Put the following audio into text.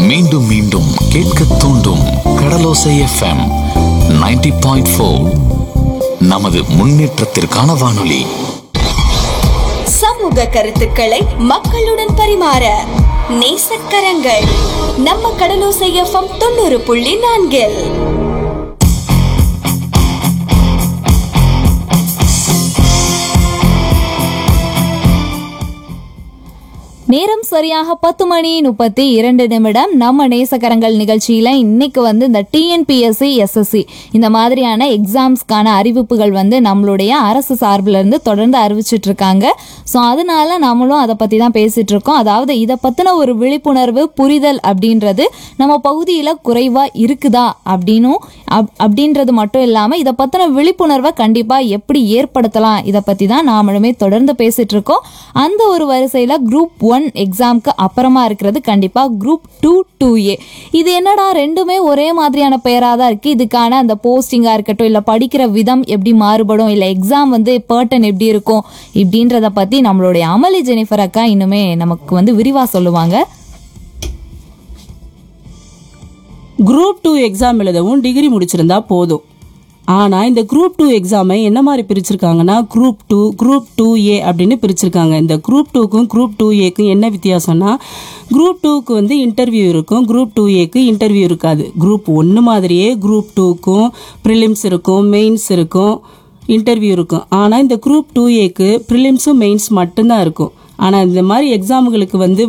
மீண்டும் மீண்டும் கேட்க தூண்டும் கடலோசை எஃப்எம் 90.4 பாயிண்ட் நமது முன்னேற்றத்திற்கான வானொலி சமூக கருத்துக்களை மக்களுடன் பரிமாற நேசக்கரங்கள் நம்ம கடலோசை எஃப்எம் தொண்ணூறு புள்ளி நான்கில் நேரம் சரியாக பத்து மணி முப்பத்தி இரண்டு நிமிடம் நம்ம நேசக்கரங்கள் நிகழ்ச்சியில இன்னைக்கு வந்து இந்த டிஎன்பிஎஸ்சி எஸ்எஸ்சி இந்த மாதிரியான எக்ஸாம்ஸ்க்கான அறிவிப்புகள் வந்து நம்மளுடைய அரசு சார்பில் இருந்து தொடர்ந்து அறிவிச்சிட்டு இருக்காங்க ஸோ அதனால நம்மளும் அதை பத்தி தான் பேசிட்டு இருக்கோம் அதாவது இதை பத்தின ஒரு விழிப்புணர்வு புரிதல் அப்படின்றது நம்ம பகுதியில் குறைவா இருக்குதா அப்படின்னும் அப்- அப்படின்றது மட்டும் இல்லாமல் இதை பத்தின விழிப்புணர்வை கண்டிப்பாக எப்படி ஏற்படுத்தலாம் இதை பற்றி தான் நாமளுமே தொடர்ந்து பேசிட்டு இருக்கோம் அந்த ஒரு வரிசையில் குரூப் ஒன் எக்ஸாம்க்கு அப்புறமா இருக்கிறது கண்டிப்பாக குரூப் டூ டூ ஏ இது என்னடா ரெண்டுமே ஒரே மாதிரியான பெயராக தான் இருக்குது இதுக்கான அந்த போஸ்டிங்காக இருக்கட்டும் இல்லை படிக்கிற விதம் எப்படி மாறுபடும் இல்லை எக்ஸாம் வந்து பேர்டன் எப்படி இருக்கும் இப்படின்றத பற்றி நம்மளுடைய அமளி ஜெனிஃபர் அக்கா இன்னுமே நமக்கு வந்து விரிவாக சொல்லுவாங்க குரூப் டூ எக்ஸாம் எழுதவும் டிகிரி முடிச்சிருந்தா போதும் ஆனால் இந்த குரூப் டூ எக்ஸாமை என்ன மாதிரி பிரிச்சிருக்காங்கன்னா group two group two A அப்படின்னு பிரிச்சிருக்காங்க இந்த குரூப் டூக்கும் குரூப் டூ ஏக்கும் என்ன வித்தியாசம்னா குரூப் டூக்கு வந்து இன்டர்வியூ இருக்கும் குரூப் டூ ஏக்கு இன்டர்வியூ இருக்காது குரூப் ஒன்று மாதிரியே குரூப் டூக்கும் ப்ரிலிம்ஸ் இருக்கும் மெயின்ஸ் இருக்கும் இன்டர்வியூ இருக்கும் ஆனால் இந்த குரூப் டூ ஏக்கு ப்ரிலிம்ஸும் மெயின்ஸ் மட்டும்தான் இருக்கும் ஆனால் இந்த மாதிரி எக்ஸாமுகளுக்கு வந்து